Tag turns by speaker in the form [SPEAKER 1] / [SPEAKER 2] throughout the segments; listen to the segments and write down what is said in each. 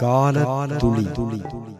[SPEAKER 1] கால துளி துளி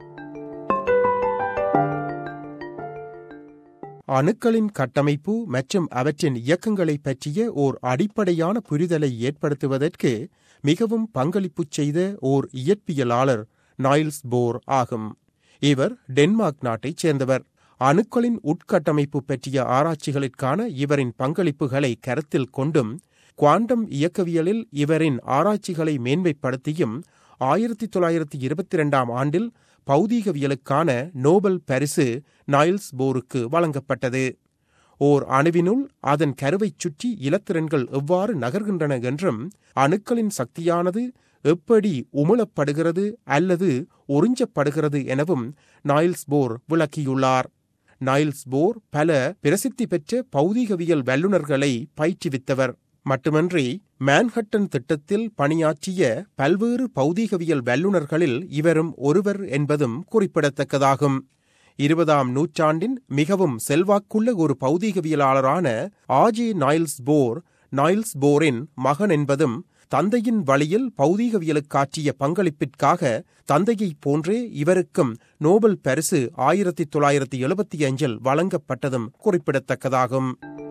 [SPEAKER 2] அணுக்களின் கட்டமைப்பு மற்றும் அவற்றின் இயக்கங்களைப் பற்றிய ஓர் அடிப்படையான புரிதலை ஏற்படுத்துவதற்கு மிகவும் பங்களிப்பு செய்த ஓர் இயற்பியலாளர் நாயில்ஸ் போர் ஆகும் இவர் டென்மார்க் நாட்டைச் சேர்ந்தவர் அணுக்களின் உட்கட்டமைப்பு பற்றிய ஆராய்ச்சிகளுக்கான இவரின் பங்களிப்புகளை கருத்தில் கொண்டும் குவாண்டம் இயக்கவியலில் இவரின் ஆராய்ச்சிகளை மேன்மைப்படுத்தியும் ஆயிரத்தி தொள்ளாயிரத்தி இருபத்தி இரண்டாம் ஆண்டில் பௌதீகவியலுக்கான நோபல் பரிசு நாயில்ஸ் போருக்கு வழங்கப்பட்டது ஓர் அணுவினுள் அதன் கருவைச் சுற்றி இலத்திரன்கள் எவ்வாறு நகர்கின்றன என்றும் அணுக்களின் சக்தியானது எப்படி உமிழப்படுகிறது அல்லது உறிஞ்சப்படுகிறது எனவும் நாயில்ஸ் போர் விளக்கியுள்ளார் நாயில்ஸ் போர் பல பிரசித்தி பெற்ற பௌதீகவியல் வல்லுநர்களை பயிற்றுவித்தவர் மட்டுமன்றி மேன்ஹட்டன் திட்டத்தில் பணியாற்றிய பல்வேறு பௌதீகவியல் வல்லுநர்களில் இவரும் ஒருவர் என்பதும் குறிப்பிடத்தக்கதாகும் இருபதாம் நூற்றாண்டின் மிகவும் செல்வாக்குள்ள ஒரு பௌதீகவியலாளரான ஆஜே நாயில்ஸ் போர் நாயில்ஸ் போரின் மகன் என்பதும் தந்தையின் வழியில் பௌதீகவியலுக்காற்றிய பங்களிப்பிற்காக தந்தையைப் போன்றே இவருக்கும் நோபல் பரிசு ஆயிரத்தி தொள்ளாயிரத்தி எழுபத்தி அஞ்சில் வழங்கப்பட்டதும் குறிப்பிடத்தக்கதாகும்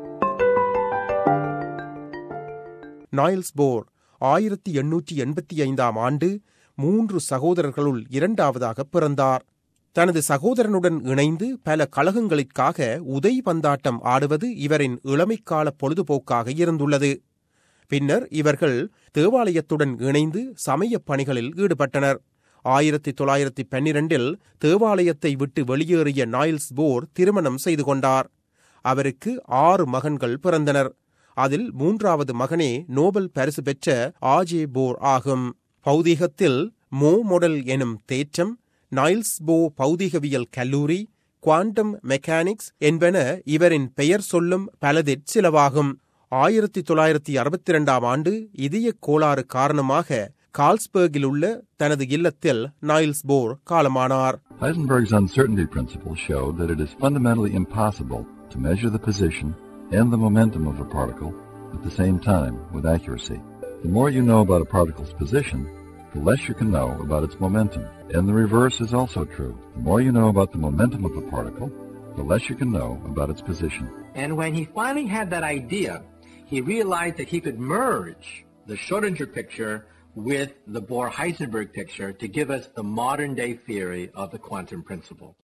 [SPEAKER 2] நாயில்ஸ் போர் ஆயிரத்தி எண்ணூற்றி எண்பத்தி ஐந்தாம் ஆண்டு மூன்று சகோதரர்களுள் இரண்டாவதாக பிறந்தார் தனது சகோதரனுடன் இணைந்து பல கழகங்களுக்காக உதை பந்தாட்டம் ஆடுவது இவரின் இளமைக்கால பொழுதுபோக்காக இருந்துள்ளது பின்னர் இவர்கள் தேவாலயத்துடன் இணைந்து சமயப் பணிகளில் ஈடுபட்டனர் ஆயிரத்தி தொள்ளாயிரத்தி பன்னிரண்டில் தேவாலயத்தை விட்டு வெளியேறிய நாயில்ஸ் போர் திருமணம் செய்து கொண்டார் அவருக்கு ஆறு மகன்கள் பிறந்தனர் அதில் மூன்றாவது மகனே நோபல் பரிசு பெற்ற ஆஜே போர் ஆகும் பௌதீகத்தில் மோ மொடல் எனும் தேற்றம் நைல்ஸ் போ பௌதிகவியல் கல்லூரி குவாண்டம் மெக்கானிக்ஸ் என்பன இவரின் பெயர் சொல்லும் பலதிற் சிலவாகும் ஆயிரத்தி தொள்ளாயிரத்தி அறுபத்தி இரண்டாம் ஆண்டு இதய கோளாறு காரணமாக கால்ஸ்பர்கில் உள்ள தனது இல்லத்தில் நைல்ஸ் போர் காலமானார்
[SPEAKER 3] Heisenberg's uncertainty principle showed that it is fundamentally impossible to measure the position and the momentum of a particle at the same time with accuracy. The more you know about a particle's position, the less you can know about its momentum. And the reverse is also true. The more you know about the momentum of a particle, the less you can know about its position.
[SPEAKER 4] And when he finally had that idea, he realized that he could merge the Schrodinger picture with the Bohr-Heisenberg picture to give us the modern day theory of the quantum principle.